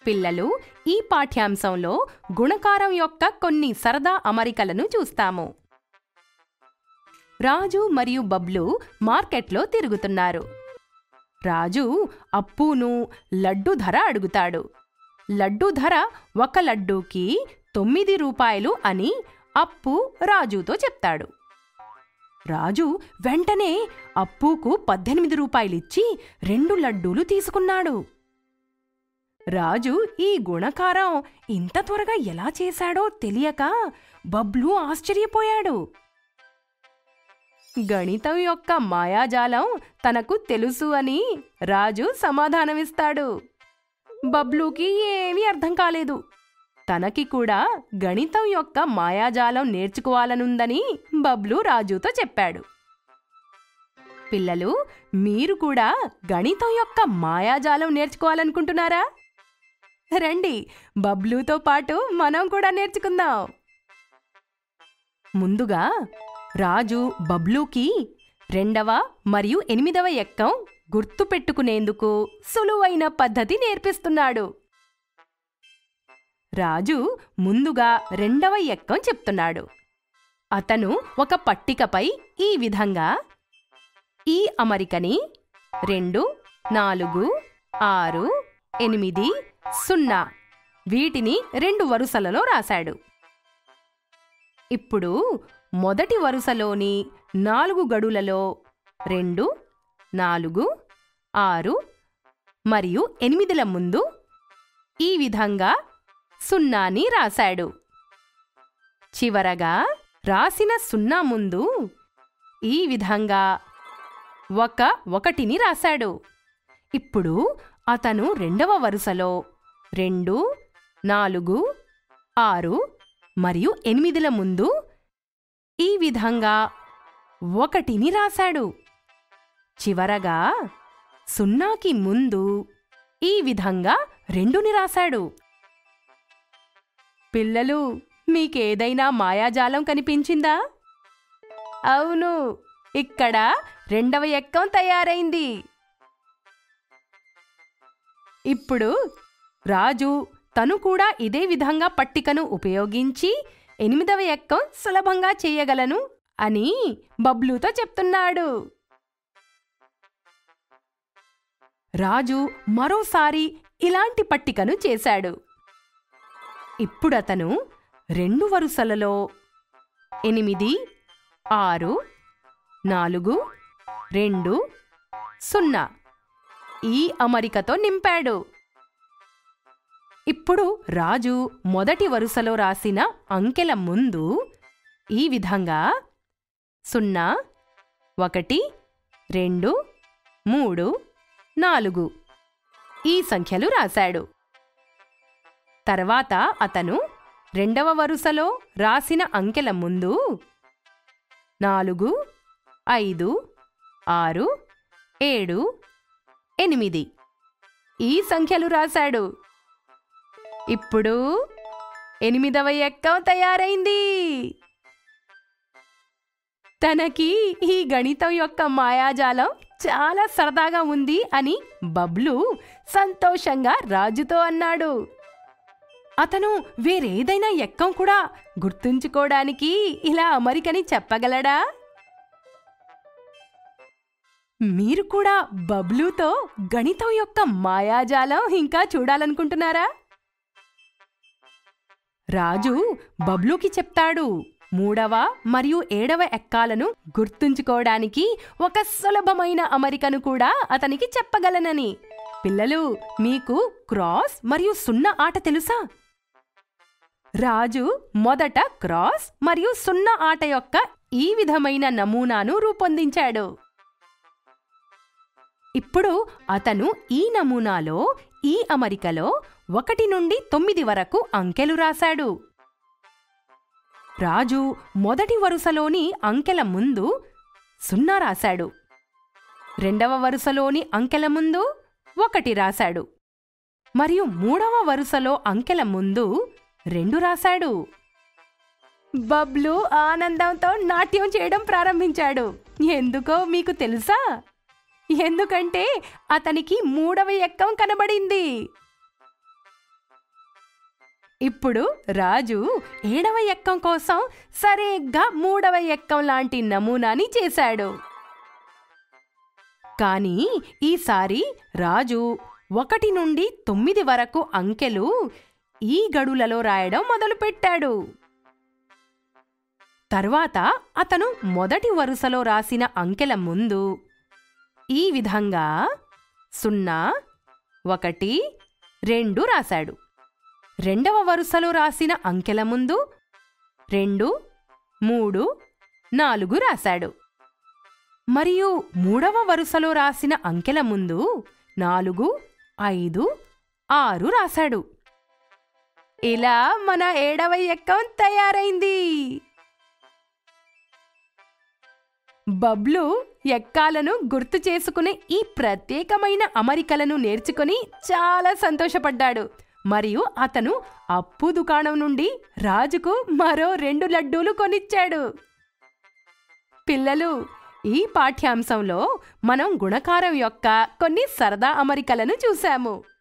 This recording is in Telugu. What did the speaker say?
పిల్లలు ఈ పాఠ్యాంశంలో గుణకారం యొక్క కొన్ని సరదా అమరికలను చూస్తాము రాజు మరియు బబ్లు మార్కెట్లో తిరుగుతున్నారు రాజు అప్పును లడ్డు ధర అడుగుతాడు లడ్డు ధర ఒక లడ్డూకి తొమ్మిది రూపాయలు అని అప్పు రాజుతో చెప్తాడు రాజు వెంటనే అప్పుకు పద్దెనిమిది రూపాయలిచ్చి రెండు లడ్డూలు తీసుకున్నాడు రాజు ఈ గుణకారం ఇంత త్వరగా ఎలా చేశాడో తెలియక బబ్లు ఆశ్చర్యపోయాడు గణితం యొక్క మాయాజాలం తనకు తెలుసు అని రాజు సమాధానమిస్తాడు బబ్లూకి ఏమీ అర్థం కాలేదు తనకి కూడా గణితం యొక్క మాయాజాలం నేర్చుకోవాలనుందని బబ్లు రాజుతో చెప్పాడు పిల్లలు మీరు కూడా గణితం యొక్క మాయాజాలం నేర్చుకోవాలనుకుంటున్నారా రండి బబ్లూతో పాటు మనం కూడా నేర్చుకుందాం ముందుగా రాజు బబ్లూకి రెండవ మరియు ఎనిమిదవ ఎక్కం గుర్తుపెట్టుకునేందుకు సులువైన పద్ధతి నేర్పిస్తున్నాడు రాజు ముందుగా రెండవ ఎక్కం చెప్తున్నాడు అతను ఒక పట్టికపై ఈ విధంగా ఈ అమరికని రెండు నాలుగు ఆరు ఎనిమిది సున్నా వీటిని రెండు వరుసలలో రాశాడు ఇప్పుడు మొదటి వరుసలోని నాలుగు గడులలో రెండు నాలుగు ఆరు మరియు ఎనిమిదిల ముందు ఈ విధంగా సున్నాని రాశాడు చివరగా రాసిన సున్నా ముందు ఈ విధంగా ఒక ఒకటిని రాశాడు ఇప్పుడు అతను రెండవ వరుసలో రెండు నాలుగు ఆరు మరియు ఎనిమిదిల ముందు ఈ విధంగా ఒకటిని రాశాడు చివరగా సున్నాకి ముందు ఈ విధంగా రెండుని రాశాడు పిల్లలు మీకేదైనా మాయాజాలం కనిపించిందా అవును ఇక్కడ రెండవ ఎక్కం తయారైంది ఇప్పుడు రాజు తను కూడా ఇదే విధంగా పట్టికను ఉపయోగించి ఎనిమిదవ ఎక్కం సులభంగా చేయగలను అని బబ్లూతో చెప్తున్నాడు రాజు మరోసారి ఇలాంటి పట్టికను చేశాడు ఇప్పుడతను రెండు వరుసలలో ఎనిమిది ఆరు నాలుగు రెండు సున్నా ఈ అమరికతో నింపాడు ఇప్పుడు రాజు మొదటి వరుసలో రాసిన అంకెల ముందు ఈ విధంగా సున్నా ఒకటి రెండు మూడు నాలుగు ఈ సంఖ్యలు రాశాడు తర్వాత అతను రెండవ వరుసలో రాసిన అంకెల ముందు నాలుగు ఐదు ఆరు ఏడు ఎనిమిది ఈ సంఖ్యలు రాశాడు ఇప్పుడు ఎనిమిదవ ఎక్కం తయారైంది తనకి ఈ గణితం యొక్క మాయాజాలం చాలా సరదాగా ఉంది అని బబ్లు సంతోషంగా రాజుతో అన్నాడు అతను వేరేదైనా ఎక్కం కూడా గుర్తుంచుకోవడానికి ఇలా అమరికని చెప్పగలడా మీరు కూడా బబ్లూతో గణితం యొక్క మాయాజాలం ఇంకా చూడాలనుకుంటున్నారా రాజు బబ్లూకి చెప్తాడు మూడవ మరియు ఏడవ ఎక్కాలను గుర్తుంచుకోవడానికి ఒక సులభమైన అమరికను కూడా అతనికి చెప్పగలనని పిల్లలు మీకు క్రాస్ మరియు సున్నా ఆట తెలుసా రాజు మొదట క్రాస్ మరియు సున్నా ఆట యొక్క ఈ విధమైన నమూనాను రూపొందించాడు ఇప్పుడు అతను ఈ నమూనాలో ఈ అమరికలో ఒకటి నుండి తొమ్మిది వరకు అంకెలు రాశాడు రాజు మొదటి వరుసలోని అంకెల ముందు సున్నా రాశాడు రెండవ వరుసలోని అంకెల ముందు ఒకటి రాశాడు మరియు మూడవ వరుసలో అంకెల ముందు రెండు రాశాడు బబ్లు ఆనందంతో నాట్యం చేయడం ప్రారంభించాడు ఎందుకో మీకు తెలుసా ఎందుకంటే అతనికి మూడవ ఎక్కం కనబడింది ఇప్పుడు రాజు ఏడవ ఎక్కం కోసం సరిగ్గా మూడవ ఎక్కం లాంటి నమూనాని చేశాడు కానీ ఈసారి రాజు ఒకటి నుండి తొమ్మిది వరకు అంకెలు ఈ గడులలో రాయడం మొదలుపెట్టాడు తర్వాత అతను మొదటి వరుసలో రాసిన అంకెల ముందు ఈ విధంగా సున్నా ఒకటి రెండు రాశాడు రెండవ వరుసలో రాసిన అంకెల ముందు రెండు మూడు నాలుగు రాశాడు మరియు మూడవ వరుసలో రాసిన అంకెల ముందు నాలుగు ఐదు ఆరు రాశాడు ఇలా మన ఏడవ ఎక్కం తయారైంది బబ్లు ఎక్కాలను గుర్తు చేసుకునే ఈ ప్రత్యేకమైన అమరికలను నేర్చుకుని చాలా సంతోషపడ్డాడు మరియు అతను అప్పు దుకాణం నుండి రాజుకు మరో రెండు లడ్డూలు కొనిచ్చాడు పిల్లలు ఈ పాఠ్యాంశంలో మనం గుణకారం యొక్క కొన్ని సరదా అమరికలను చూశాము